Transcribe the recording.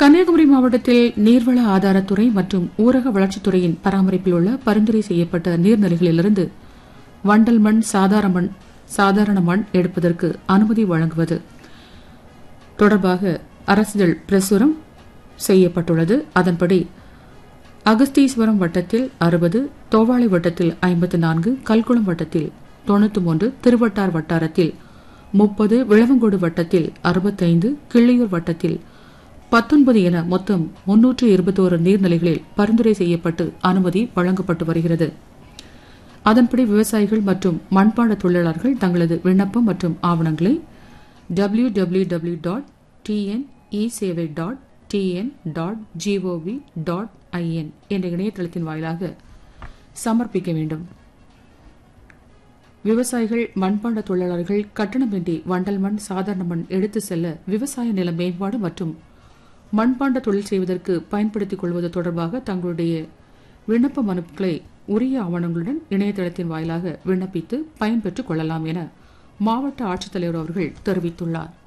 கன்னியாகுமரி மாவட்டத்தில் நீர்வள ஆதாரத்துறை மற்றும் ஊரக வளர்ச்சித்துறையின் பராமரிப்பில் உள்ள பரிந்துரை செய்யப்பட்ட நீர்நிலைகளிலிருந்து வண்டல் மண் சாதாரண மண் சாதாரண மண் எடுப்பதற்கு அனுமதி வழங்குவது தொடர்பாக அரசிதழ் பிரசுரம் செய்யப்பட்டுள்ளது அதன்படி அகஸ்தீஸ்வரம் வட்டத்தில் அறுபது தோவாளை வட்டத்தில் ஐம்பத்து நான்கு கல்குளம் வட்டத்தில் தொண்ணூத்தி மூன்று திருவட்டார் வட்டாரத்தில் முப்பது விளவங்கோடு வட்டத்தில் அறுபத்தைந்து கிள்ளியூர் வட்டத்தில் பத்தொன்பது என மொத்தம் முன்னூற்று இருபத்தோரு நீர்நிலைகளில் பரிந்துரை செய்யப்பட்டு அனுமதி வழங்கப்பட்டு வருகிறது அதன்படி விவசாயிகள் மற்றும் மண்பாட தொழிலாளர்கள் தங்களது விண்ணப்பம் மற்றும் ஆவணங்களை W W W dot TN e சேவை dot TN dot GOV dot IN என்ற இணையதளத்தின் வாயிலாக சமர்ப்பிக்க வேண்டும் விவசாயிகள் மண்பாண்ட தொழிலாளர்கள் கட்டணமின்றி வண்டல் மண் சாதாரண மண் எடுத்து செல்ல விவசாய நில மேம்பாடு மற்றும் மண்பாண்ட தொழில் செய்வதற்கு பயன்படுத்திக் கொள்வது தொடர்பாக தங்களுடைய விண்ணப்ப மனுக்களை உரிய ஆவணங்களுடன் இணையதளத்தின் வாயிலாக விண்ணப்பித்து பயன்பெற்றுக் கொள்ளலாம் என மாவட்ட ஆட்சித்தலைவர் அவர்கள் தெரிவித்துள்ளார்